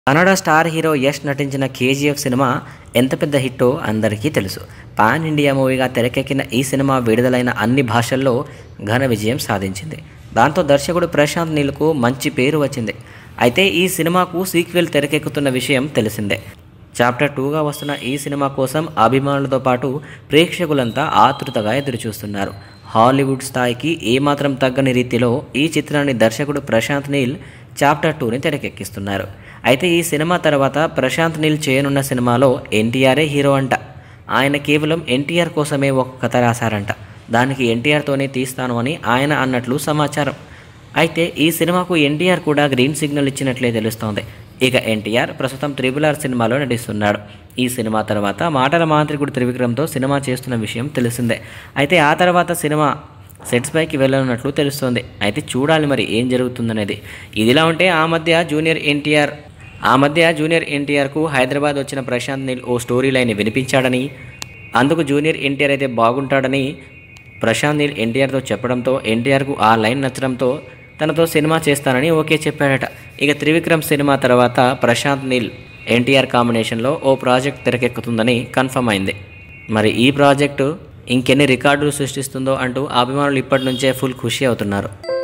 Kannada star hero Yash నటించిన KGF cinema ఎంత పెద్ద హిట్టో అందరికీ తెలుసు పాన్ ఇండియా మూవీగా తెరకెక్కిన ఈ సినిమా విడుదలైన అన్ని భాషల్లో ఘన విజయం సాధించింది దాంతో దర్శకుడు ప్రశాంత్ నీల్కు మంచి పేరు వచ్చింది అయితే ఈ సినిమాకు సీక్వెల్ తెరకెక్కుతున్న విషయం తెలిసిందే చాప్టర్ టూగా వస్తున్న ఈ సినిమా కోసం అభిమానులతో పాటు ప్రేక్షకులంతా ఆతృతగా ఎదురుచూస్తున్నారు హాలీవుడ్ స్థాయికి ఏమాత్రం తగ్గని రీతిలో ఈ చిత్రాన్ని దర్శకుడు ప్రశాంత్ నీల్ చాప్టర్ టూని తెరకెక్కిస్తున్నారు అయితే ఈ సినిమా తర్వాత ప్రశాంత్ నీల్ చేయనున్న సినిమాలో ఎన్టీఆరే హీరో అంట ఆయన కేవలం ఎన్టీఆర్ కోసమే ఒక కథ రాశారంట దానికి ఎన్టీఆర్తోనే తీస్తాను అని ఆయన అన్నట్లు సమాచారం అయితే ఈ సినిమాకు ఎన్టీఆర్ కూడా గ్రీన్ సిగ్నల్ ఇచ్చినట్లే తెలుస్తోంది ఇక ఎన్టీఆర్ ప్రస్తుతం త్రిబుల్ ఆర్ సినిమాలో నటిస్తున్నాడు ఈ సినిమా తర్వాత మాటల మాంత్రికుడు త్రివిక్రమ్తో సినిమా చేస్తున్న విషయం తెలిసిందే అయితే ఆ తర్వాత సినిమా సెట్స్ పైకి వెళ్ళనున్నట్లు తెలుస్తోంది అయితే చూడాలి మరి ఏం జరుగుతుందనేది ఇదిలా ఉంటే ఆ మధ్య జూనియర్ ఎన్టీఆర్ ఆ మధ్య జూనియర్ ఎన్టీఆర్కు హైదరాబాద్ వచ్చిన ప్రశాంత్ నీల్ ఓ స్టోరీ లైన్ వినిపించాడని అందుకు జూనియర్ ఎన్టీఆర్ అయితే బాగుంటాడని ప్రశాంత్ నీల్ ఎన్టీఆర్తో చెప్పడంతో ఎన్టీఆర్కు ఆ లైన్ నచ్చడంతో తనతో సినిమా చేస్తానని ఓకే చెప్పాడట ఇక త్రివిక్రమ్ సినిమా తర్వాత ప్రశాంత్ నీల్ ఎన్టీఆర్ కాంబినేషన్లో ఓ ప్రాజెక్ట్ తెరకెక్కుతుందని కన్ఫర్మ్ అయింది మరి ఈ ప్రాజెక్టు ఇంకెన్ని రికార్డులు సృష్టిస్తుందో అంటూ అభిమానులు ఇప్పటి నుంచే ఫుల్ ఖుషి అవుతున్నారు